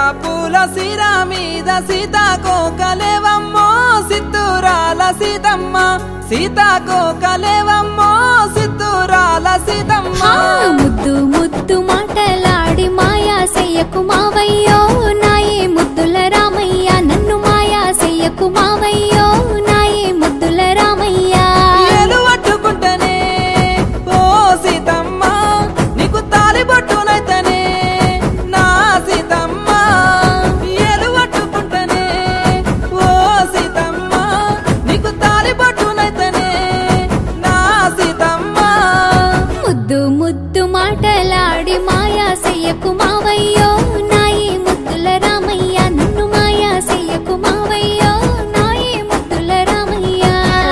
పూల సిరా మీద సీతాకోకలేవమ్మో సిద్ధురాల సీతమ్మ సీతాకోకలేవమ్మో సిద్ధురాల సీతమ్మ ఆ ముద్దు ముద్దు మాటలాడి మాయా చెయ్యకు మావయ్యో నాయే ముద్దుల రామయ్య నన్ను మాయా చెయ్యకు మావయ్యో నాయే ముద్దుల రామయ్య ఏలు పట్టుకుంటనే ఓ సీతమ్మ నీకు తాలి పట్టునైతనే నా సీతమ్మ ఏలు పట్టుకుంటనే ఓ సీతమ్మ నీకు తాలి పట్టునైతనే నా సీతమ్మ ముద్దు ముద్దు మాటలాడి మాయా చెయ్యకు మావయ్యో నాయే ముద్దుల రామయ్య నన్ను మాయా చెయ్యకు మావయ్యో నాయే ముద్దుల రామయ్య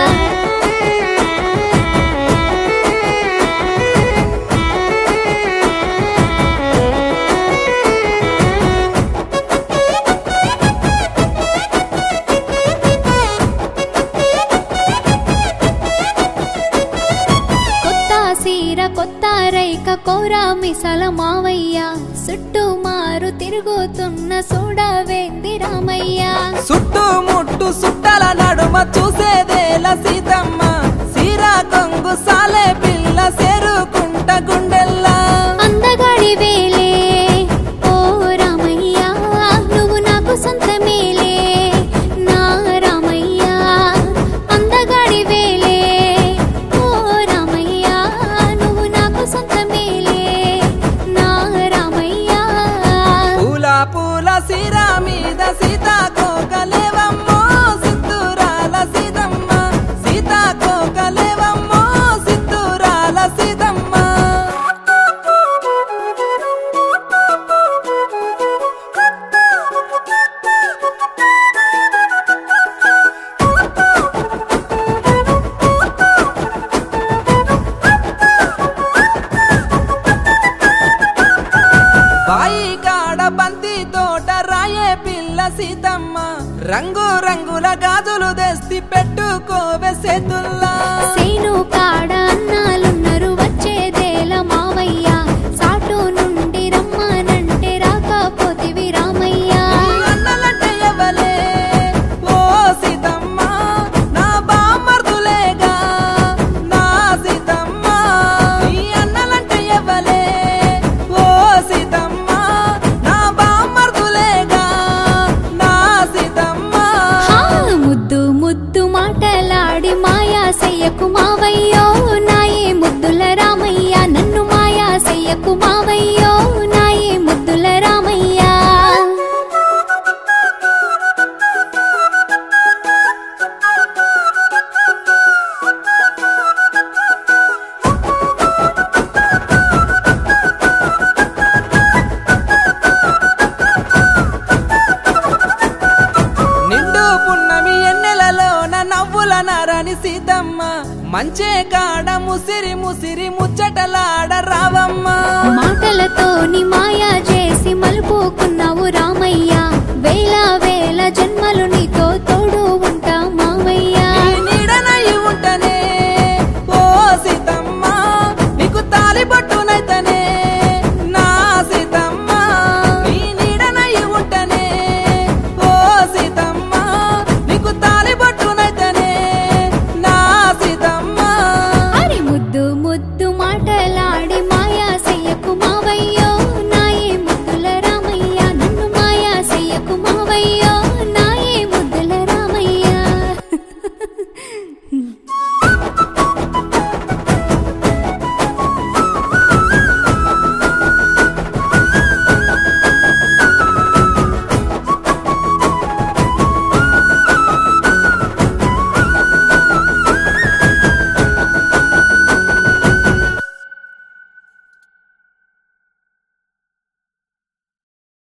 కొత్త సీర కొత్త రైక కోరా మిసల మావయ్య చుట్టూ మారు తిరుగుతున్న చూడవేంది రామయ్య చుట్టూ ముట్టు సుట్టల నడుమ చూసేదేల సీతమ్మ సీరా కొంగు సాలే పిల్ల సేరుకుంట గుండెల్లా అందగాడి వేలే ఓ రామయ్య నువ్వు నాకు సొంతమేలే నా రామయ్య అందగాడి వేలే ఓ రామయ్య నువ్వు నాకు సొంతమేలే నా రామయ్య పూల పూల సీరా మీద సీతాకోకలేవమ్మో సిద్ధురాల సీతమ్మ సీతాకోకలేవమ్మో సిద్ధురాల సీతమ్మ బాయి కాడ బంతి తోట రాయే పిల్ల సీతమ్మ రంగు రంగుల గాజులు తెస్తి పెట్టుకోవే చేతుల్లా సేను కాడ అన్నాలున్నరు వచ్చేదేల మావయ్య సాటు నుండి రమ్మనంటే రాకపోతివి రామయ్య అన్నలంటే ఎవలే ఓ సీతమ్మ నా బామర్దులేగా నా సీతమ్మ నీ అన్నలంటే ఎవలే ఓ సీతమ్మ నా బామర్దులేగా నా సీతమ్మ హా, ముద్దు ముద్దు మాటలాడి మాయా చెయ్యకు మావయ్యో నాయే ముద్దుల రామయ్య నన్ను మాయా చెయ్యకు మావయ్యో నాయే ముద్దుల రామయ్య నిండు పున్నమి ఎన్నెలలోన నవ్వుల నరని సీతమ్మ మంచే కాడ ముసిరి ముసిరి ముచ్చటలాడ రావమ్మ మాటలతోని మాయా చేసి మలుపుకున్నావు రామయ్య వేల వేల జన్మలు నీతో తోడు ఉంటా మావయ్య నీ నీడనై ఉంటనే ఓ సీతమ్మ నీకు తాలి పట్టునైతనే నా సీతమ్మ నీ నీడనై ఉంటనే ఓ సీతమ్మ నీకు తాలి పట్టునైతనే నా సీతమ్మ అరి ముద్దు ముద్దు మాటలాడి